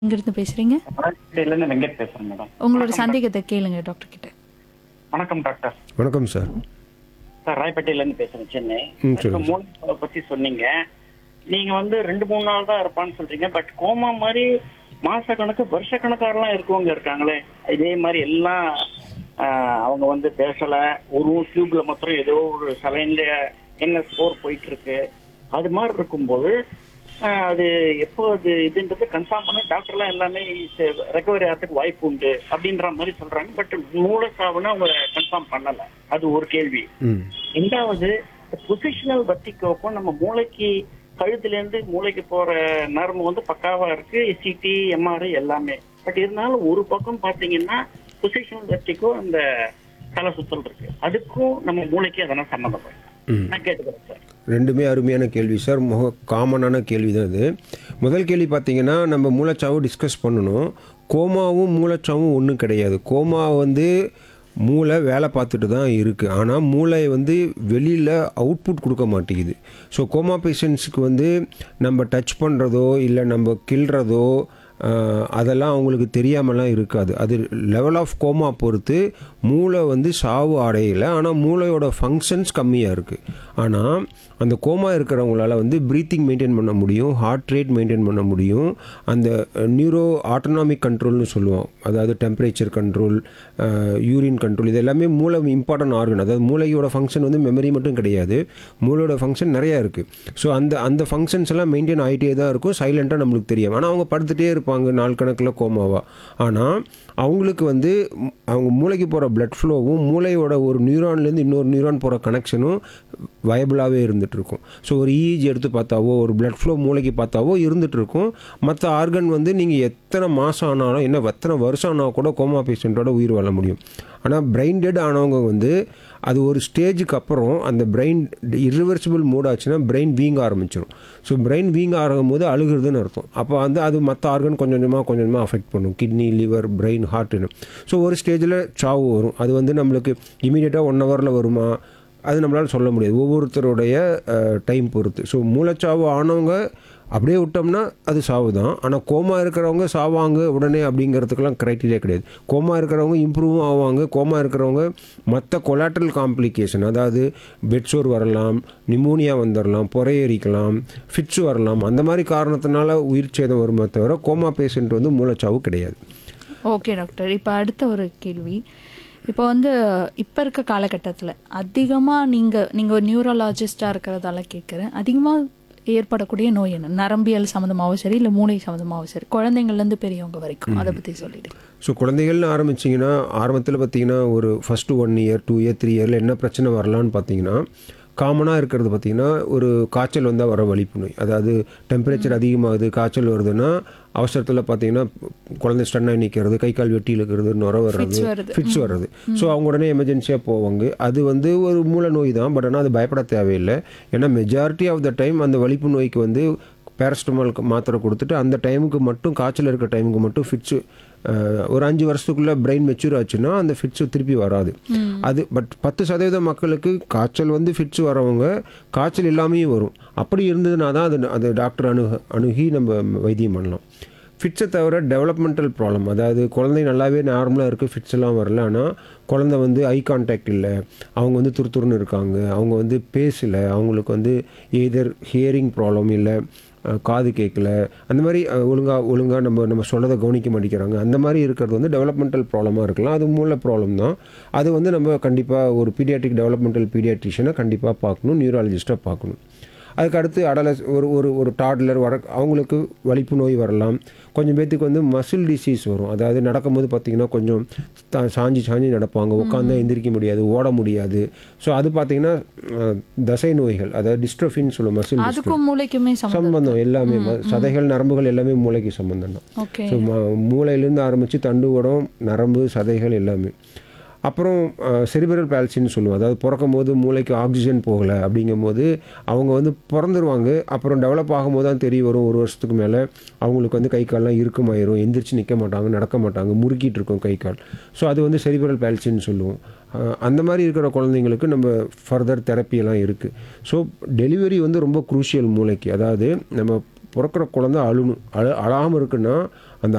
இங்கிருந்து பேசுறீங்க இருந்து வெங்கட் பேசுறேன் மேடம் உங்களோட சந்தேகத்தை கேளுங்க டாக்டர் கிட்ட வணக்கம் டாக்டர் வணக்கம் சார் சார் ராயப்பேட்டையில இருந்து பேசுறேன் சென்னை ம், இப்ப சொல்லுங்க. மூணு நாளை பத்தி சொன்னீங்க நீங்க வந்து ரெண்டு மூணு நாள் தான் இருப்பான்னு சொல்றீங்க பட் கோமா மாதிரி மாச கணக்கு வருஷ கணக்காரெல்லாம் இருக்கவங்க இருக்காங்களே இதே மாதிரி எல்லாம் ஆஹ், அவங்க வந்து பேசல ஒரு டியூப்ல மாத்திரம் ஏதோ ஒரு சலைன்ல என்ன ஸ்கோர் போயிட்டு இருக்கு அது மாதிரி இருக்கும்போது ஆஹ், அது எப்போ அது இதுன்றது கன்ஃபார்ம் பண்ண டாக்டர்லாம் எல்லாமே ரெக்கவரி ஆகிறதுக்கு வாய்ப்பு உண்டு அப்படின்ற மாதிரி சொல்றாங்க பட் மூல சாவுன்னு அவங்க கன்ஃபார்ம் பண்ணல அது ஒரு கேள்வி ம் ரெண்டாவது பொசிஷனல் வர்த்திகோக்கும் நம்ம மூளைக்கு கழுத்துல இருந்து மூளைக்கு போற நரம்பு வந்து பக்காவா இருக்கு சிடி எம்ஆர்ஐ எல்லாமே பட் இருந்தாலும் ஒரு பக்கம் பாத்தீங்கன்னா பொசிஷனல் வர்த்திகோ அந்த தலை சுத்தல் இருக்கு அதுக்கும் நம்ம மூளைக்கு அதெல்லாம் சம்மந்தப்படும் ம். நான் கேட்டுக்கிறேன் சார் ரெண்டுமே அருமையான கேள்வி சார் முக காமனான கேள்வி தான் இது முதல் கேள்வி பார்த்தீங்கன்னா நம்ம மூளைச்சாவு டிஸ்கஸ் பண்ணணும் கோமாவும் மூளைச்சாவும் ஒன்றும் கிடையாது கோமா வந்து மூளை வேலை பார்த்துட்டு தான் இருக்குது ஆனால் மூளை வந்து வெளியில் அவுட்புட் கொடுக்க மாட்டேங்குது ஸோ கோமா பேஷண்ட்ஸுக்கு வந்து நம்ம டச் பண்ணுறதோ இல்லை நம்ம கிள்றதோ ஆஹ், அதெல்லாம் அவங்களுக்கு தெரியாமலாம் இருக்காது அது லெவல் ஆஃப் கோமா பொறுத்து மூளை வந்து சாவு அடையலை ஆனால் மூளையோட ஃபங்க்ஷன்ஸ் கம்மியாக இருக்குது ஆனால் அந்த கோமா இருக்கிறவங்களால வந்து ப்ரீத்திங் மெயின்டைன் பண்ண முடியும் ஹார்ட் ரேட் மெயின்டைன் பண்ண முடியும் அந்த நியூரோ ஆட்டோனாமிக் கண்ட்ரோல்னு சொல்லுவோம் அதாவது டெம்பரேச்சர் கண்ட்ரோல் யூரின் கண்ட்ரோல் இது எல்லாமே மூளை இம்பார்ட்டன்ட் ஆர்கன் அதாவது மூளையோட ஃபங்க்ஷன் வந்து மெமரி மட்டும் கிடையாது மூளையோட ஃபங்க்ஷன் நிறையா இருக்குது ஸோ அந்த அந்த ஃபங்க்ஷன்ஸ் எல்லாம் மெயின்டைன் ஆகிட்டே தான் இருக்கும் சைலண்ட்டாக நம்மளுக்கு தெரியும் ஆனால் அவங்க படுத்துகிட்டே இருப்பாங்க நாள் கணக்கில் கோமாவா ஆனால் அவங்களுக்கு வந்து ம், அவங்க மூளைக்கு போகிற blood ஃப்ளோவும் மூளையோட ஒரு நியூரான்லேருந்து இன்னொரு நியூரான் போகிற கனெக்ஷனும் வயபிளாகவே இருந்துட்டு இருக்கும் ஸோ ஒரு இஇஜி எடுத்து பார்த்தாவோ ஒரு blood ஃப்ளோ மூளைக்கு பார்த்தாவோ இருந்துட்டு இருக்கும் மற்ற ஆர்கன் வந்து நீங்கள் எத்தனை மாதம் ஆனாலும் என்ன எத்தனை வருஷம் ஆனால் கூட கோமா பேஷண்ட்டோட உயிர் வாழ முடியும் ஆனால் பிரெயின் டெட் ஆனவங்க வந்து அது ஒரு ஸ்டேஜுக்கு அப்புறம் அந்த பிரெயின் irreversible மூட் ஆச்சுன்னா பிரெயின் வீங்க ஆரம்பிச்சிடும் ஸோ பிரெயின் வீங்க ஆரம்பிக்கும் போது அழுகுறதுன்னு அர்த்தம் அப்போ வந்து அது மற்ற ஆர்கன் கொஞ்சம் கொஞ்சமாக கொஞ்சம் கொஞ்சமாக அஃபெக்ட் பண்ணும் கிட்னி லிவர் பிரெயின் ஹார்ட்டுன்னு ஸோ ஒரு ஸ்டேஜில் சாவு வரும் அது வந்து நம்மளுக்கு இமீடியட்டாக ஒன் ஹவரில் வருமா அது நம்மளால் சொல்ல முடியாது ஒவ்வொருத்தருடைய டைம் பொறுத்து ஸோ மூளைச்சாவு ஆனவங்க அப்படியே விட்டோம்னா அது சாவு தான் ஆனால் கோமா இருக்கிறவங்க சாவாங்க உடனே அப்படிங்கிறதுக்கெல்லாம் க்ரைட்டீரியா கிடையாது கோமா இருக்கிறவங்க இம்ப்ரூவும் ஆவாங்க கோமா இருக்கிறவங்க மற்ற கொலாட்ரல் காம்ப்ளிகேஷன் அதாவது பெட்சோர் வரலாம் நிமோனியா வந்துடலாம் பொறையேறிக்கலாம் ஃபிட்ஸ் வரலாம் அந்த மாதிரி காரணத்தினால உயிர் சேதம் வருமே தவிர கோமா பேஷண்ட் வந்து மூளைச்சாவு கிடையாது ஓகே டாக்டர் இப்போ அடுத்த ஒரு கேள்வி இப்போ வந்து இப்போ இருக்க காலகட்டத்தில் அதிகமாக நீங்கள் நீங்கள் ஒரு நியூரலாஜிஸ்டாக இருக்கிறதால கேட்குறேன் அதிகமாக ஏற்படக்கூடிய நோய் என்ன நரம்பியல் சம்மந்தமாகவும் சரி இல்லை மூளை சம்மந்தமாகவும் சரி குழந்தைங்கள்லேருந்து பெரியவங்க வரைக்கும் அதை பற்றி சொல்லிடுங்க ஸோ குழந்தைகள்னு ஆரம்பிச்சிங்கன்னா ஆரம்பத்தில் பார்த்தீங்கன்னா ஒரு first one year two year three இயரில் என்ன பிரச்சனை வரலான்னு பார்த்தீங்கன்னா காமனாக இருக்கிறது பார்த்தீங்கன்னா ஒரு காய்ச்சல் வந்தால் வர வலிப்பு நோய் அதாவது டெம்பரேச்சர் அதிகமாகுது காய்ச்சல் வருதுன்னா அவசரத்தில் பார்த்தீங்கன்னா குழந்தை ஸ்டன்னாக நிற்கிறது கை கால் வெட்டி இழுக்கிறது நுர வர்றது Fits வருது. ஃபிட்ஸ் வர்றது ஸோ அவங்க உடனே எமர்ஜென்சியாக போவாங்க அது வந்து ஒரு மூல நோய் தான் பட் ஆனால் அது பயப்பட தேவையில்லை ஏன்னா மெஜாரிட்டி ஆஃப் த டைம் அந்த வலிப்பு நோய்க்கு வந்து பேரஸ்டமால் மாத்திரை கொடுத்துட்டு அந்த டைமுக்கு மட்டும் காய்ச்சல் இருக்க டைமுக்கு மட்டும் ஃபிட்ஸு ஒரு அஞ்சு வருஷத்துக்குள்ளே பிரெயின் மெச்சூர் ஆச்சுன்னா அந்த ஃபிட்ஸு திருப்பி வராது அது பட் பத்து சதவீத மக்களுக்கு காய்ச்சல் வந்து ஃபிட்ஸ் வரவங்க காய்ச்சல் இல்லாமையும் வரும் அப்படி இருந்ததுனா தான் அது அது டாக்டர் அணுக அணுகி நம்ம வைத்தியம் பண்ணலாம் ஃபிட்ஸை தவிர டெவலப்மெண்டல் ப்ராப்ளம் அதாவது குழந்தை நல்லாவே நார்மலாக இருக்குது ஃபிட்ஸ் எல்லாம் வரல ஆனால் குழந்தை வந்து ஐ கான்டாக்ட் இல்லை அவங்க வந்து துருதுருன்னு இருக்காங்க அவங்க வந்து பேசலை அவங்களுக்கு வந்து எதர் ஹியரிங் ப்ராப்ளம் இல்லை அஹ், காது கேட்கல அந்த மாதிரி ஒழுங்காக ஒழுங்காக நம்ம நம்ம சொல்கிறத கவனிக்க மாட்டேங்கிறாங்க அந்த மாதிரி இருக்கிறது வந்து டெவலப்மெண்டல் ப்ராப்ளமாக இருக்கலாம் அது மூல ப்ராப்ளம் தான் அது வந்து நம்ம கண்டிப்பாக ஒரு பீடியாட்ரிக் டெவலப்மெண்டல் பீடியாட்ரிஷியனை கண்டிப்பாக பார்க்கணும் நியூராலஜிஸ்ட்டாக பார்க்கணும் அதுக்கு அடுத்து அடல ஒரு ஒரு ஒரு டாட்லர் வர அவங்களுக்கு வலிப்பு நோய் வரலாம் கொஞ்சம் பேர்த்துக்கு வந்து மசில் டிசீஸ் வரும் அதாவது நடக்கும்போது பார்த்திங்கன்னா கொஞ்சம் தா- சாஞ்சி சாஞ்சி நடப்பாங்க உட்காந்தா எந்திரிக்க முடியாது ஓட முடியாது ஸோ அது பார்த்திங்கன்னா அஹ், தசை நோய்கள் அதாவது டிஸ்ட்ரோஃபின்னு சொல்லுவோம் மசில் அதுக்கும் மூளைக்குமே சம்மந்தம் சம்பந்தம் எல்லாமே ம- சதைகள் நரம்புகள் எல்லாமே மூளைக்கு சம்பந்தம் தான் ஓகே ஸோ மூளையிலேருந்து ஆரம்பித்து தண்டுவடம் நரம்பு சதைகள் எல்லாமே அப்புறம் செரிபரல் பேல்சின்னு சொல்லுவோம் அதாவது பிறக்கும் போது மூளைக்கு ஆக்சிஜன் போகலை அப்படிங்கும்போது அவங்க வந்து பிறந்துருவாங்க அப்புறம் டெவலப் ஆகும்போது தான் தெரிய வரும் ஒரு வருஷத்துக்கு மேலே அவங்களுக்கு வந்து கை கால்லாம் இறுக்கமாயிரும் எந்திரிச்சு நிற்க மாட்டாங்க நடக்க மாட்டாங்க முறுக்கிட்டு இருக்கும் கை கால் ஸோ அது வந்து செரிபரல் பேல்சின்னு சொல்லுவோம் அஹ், அந்த மாதிரி இருக்கிற குழந்தைங்களுக்கு நம்ம ஃபர்தர் தெரப்பியெல்லாம் இருக்குது ஸோ டெலிவரி வந்து ரொம்ப குரூஷியல் மூளைக்கு அதாவது நம்ம பிறக்கிற குழந்தை அழுணும் அழ அழாமல் இருக்குன்னா